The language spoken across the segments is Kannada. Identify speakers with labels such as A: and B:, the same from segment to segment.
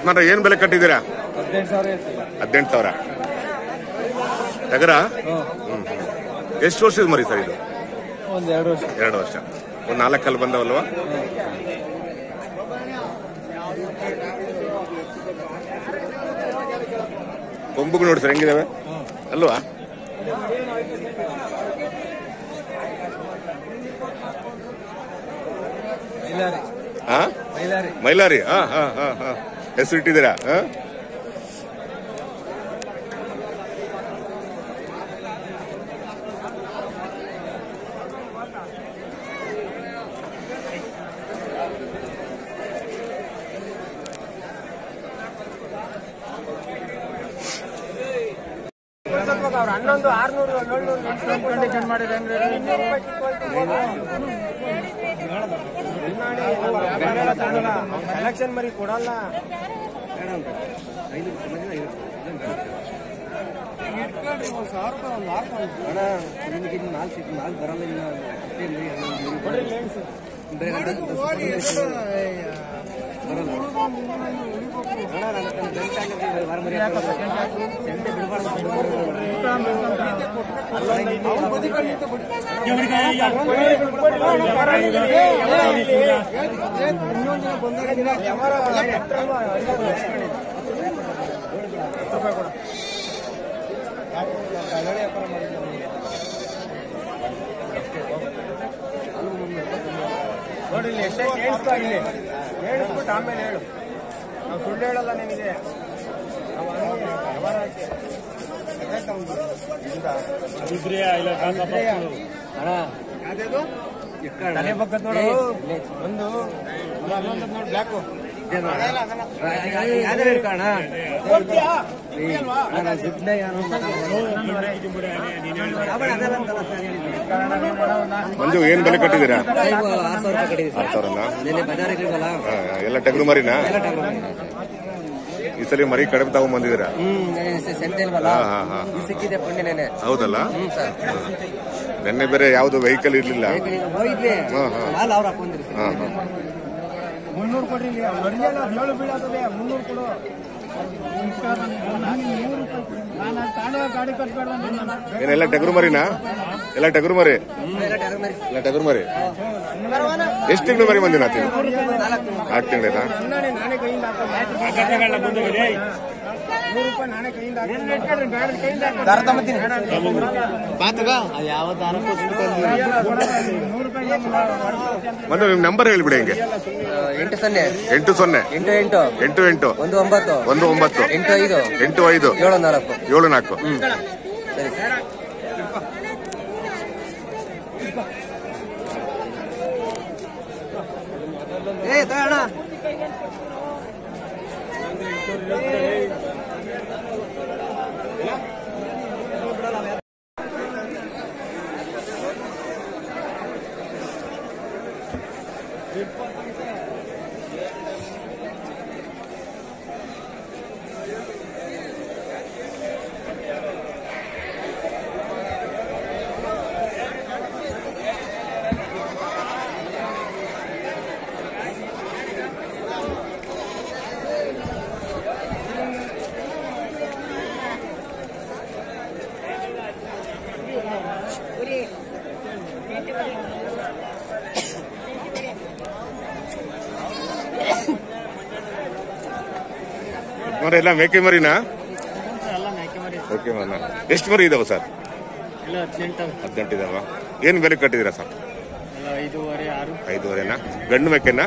A: ಯಜಮಾನ್ರ ಏನ್ ಬೆಲೆ ಕಟ್ಟಿದ್ದೀರಾ
B: ಹದಿನೆಂಟು ಸಾವಿರ ಹೇಳ್ತೀವಿ
A: ಹದಿನೆಂಟು ಸಾವಿರ ಟಗರ
B: ಹ್ಞೂ
A: ಹ್ಮ್ ಎಷ್ಟು ವರ್ಷದ ಮರಿ ಸರ್ ಇದು
B: ಒಂದು ಎರಡು ವರ್ಷ
A: ಎರಡು ವರ್ಷ ಒಂದು ನಾಲ್ಕಲ್ಲಿ ಬಂದವಲ್ವಾ ಕೊಂಬುಗಳು ನೋಡಿ ಸರ್ ಹೆಂಗಿದಾವೆ ಅಲ್ವಾ
B: ಮೈಲಾರಿ
A: ಹಾ
B: ಮೈಲಾರಿ
A: ಮೈಲಾರಿ ಹಾ ಹಾ ಹಾ ಹಾ ಹೆಸರು ಇಟ್ಟಿದ್ದೀರಾ ಹಾ
B: ಹನ್ನೊಂದು ಆರ್ನೂರು ಏಳ್ನೂರು ಕಂಡೀಷನ್ ಮಾಡಿದೆ ಕಲೆಕ್ಷನ್ ಮರಿ ಕೊಡಲ್ಲ ನೋಡಿ ಇಲ್ಲಿ ಎಷ್ಟೇ ಕೇಳಿಸ್ತಾ ಇಲ್ಲಿ ಹೇಳಿಸ್ಬಿಟ್ಟು ಆಮೇಲೆ ಹೇಳು ನಾವು ಸುಳ್ಳು ಹೇಳಲ್ಲ ನಿನಗೆ ನಾವು ಹಂಗೆ ವ್ಯವಹಾರ ಆಯ್ತು. ಆಯ್ತಾ ಒಂದು ಇದುದಾ? ಯಾವ್ದದು? ತಲೆ ಬಗ್ಗದ್ ನೋಡು ಒಂದು ಇನ್ನೊಂದು ನೋಡು ಬ್ಲ್ಯಾಕು
A: ಮಂಜು ಏನ್ ಬೆಲೆ ಕಟ್ಟಿದ್ದೀರಾ
C: ಆರು ಸಾವಿರ ರೂಪಾಯಿ ಕಟ್ಟಿದ್ವಿ
A: ಆರು ಸಾವಿರನ
C: ನೆನ್ನೆ ಬಜಾರ್ ಇರ್ಲಿಲ್ವಲ್ಲ
A: ಹಾ, ಎಲ್ಲ ಟಗರು ಮರಿನಾ
C: ಎಲ್ಲ ತಗೊಂಡು
A: ಈ ಸಲ ಮರಿ ಕಡಿಮೆ ತಗೊಂಡ್ ಬಂದಿದ್ದೀರಾ
C: ಹ್ಮ್ ಸಂತೆ ಇಲ್ವಲ್ಲ
A: ಹಾ, ಹಾ, ಹಾ.
C: ಈ ಸಿಕ್ಕಿದೆ ಪುಣ್ಯ ನೆನೆ
A: ಹೌದಲ್ಲ
C: ಹ್ಮ್ ಸರ್
A: ನೆನ್ನೆ ಬೇರೆ ಯಾವ್ದು ವೆಹಿಕಲ್ ಇರ್ಲಿಲ್ಲ
C: ಹೋಗಿದ್ವಿ
A: ಹಾ, ಹಾ.
C: ಮಾಲ್ ಅವ್ರು ಹಾಕೊಂಡಿರಿ
A: ಹಾ ಹಾ
B: ಮುನ್ನೂರು ಕೊಡ್ರಿ ಇಲ್ಲಿ ಒರಿಜಿನಲ್ ಅದು ಏಳು ಬೀಳತ್ತದೆ ಮುನ್ನೂರು ಕೊಡು ಗಾಡಿ ಕಟ್ಬೇಡ
A: ಏನೆಲ್ಲ ಟಗರು ಮರಿನಾ ಎಲ್ಲ ಟಗರು ಮರಿ ಎಲ್ಲ ಟಗರು ಮರಿ ಎಷ್ಟು ತಿಂಗಳು ಮರಿ ಬಂದಿನ ನಾಲ್ಕು ತಿಂಗಳೇನಾ
B: ನಾನೇ ನಾನೇ ಕೈಯಿಂದ ಹಾಕೋದು. ನೂರು ರೂಪಾಯಿ ನಾನೇ ಕೈಯಿಂದ ಹಾಕೋದು. ದಾರ ತಗೊಂಬತ್ತೀನಿ. ನೂರು ರೂಪಾಯಿ
A: ಮತ್ತೆ ನಿಮ್ ನಂಬರ್ ಹೇಳ್ಬಿಡಿ ಹೆಂಗೆ
C: ಎಂಟು ಸೊನ್ನೆ
A: ಎಂಟು ಸೊನ್ನೆ
C: ಎಂಟು ಎಂಟು
A: ಎಂಟು ಎಂಟು
C: ಒಂದು ಒಂಬತ್ತು
A: ಒಂದು ಒಂಬತ್ತು
C: ಎಂಟು ಐದು
A: ಎಂಟು ಐದು
C: ಏಳು ನಾಲ್ಕು
A: ಏಳು ನಾಲ್ಕು
C: ಸರಿ ಏ ತಗೋಣ
A: ನೋಡಿ ಎಲ್ಲ ಮೇಕೆ ಮರಿನಾ ಮೇಕೆ ಮರಿನಾ ಎಷ್ಟು ಮರಿ ಇದಾವ ಸರ್
B: ಎಲ್ಲ ಹದಿನೆಂಟು
A: ಹದಿನೆಂಟು ಇದಾವ ಏನ್ ಬೆಲೆ ಕಟ್ಟಿದ್ದೀರಾ ಸರ್
B: ಎಲ್ಲ ಐದೂವರೆ ಆರು
A: ಐದೂವರೆನಾ ಗಂಡು ಮೇಕೆನಾ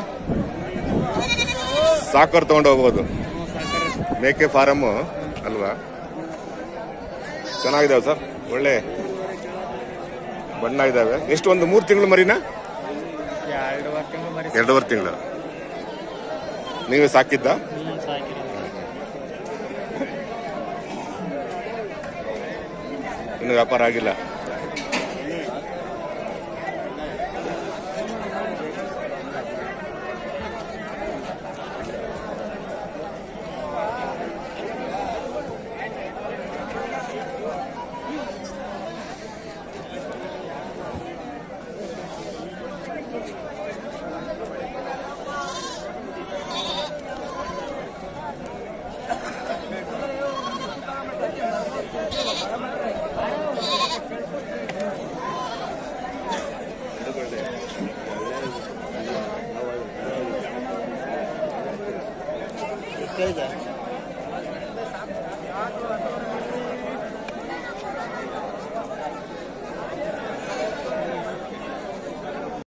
A: ಸಾಕೋರ್ ತಗೊಂಡು ಹೋಗ್ಬೋದು ಮೇಕೆ ಫಾರಮ್ ಅಲ್ವಾ ಚೆನ್ನಾಗಿದಾವೆ ಸರ್ ಒಳ್ಳೆ ಬಣ್ಣ ಇದಾವೆ ಎಷ್ಟು ಒಂದು ಮೂರು ತಿಂಗಳು ಮರಿನಾ
B: ಎರಡುವರೆ ತಿಂಗಳು ಮರಿ
A: ಎರಡೂವರೆ ತಿಂಗಳು ನೀವೇ ಸಾಕಿದ್ದ
B: ಸಾಕಿರೋದು
A: ಇನ್ನು ವ್ಯಾಪಾರ ಆಗಿಲ್ಲ
B: ಕೇಳಿದೆ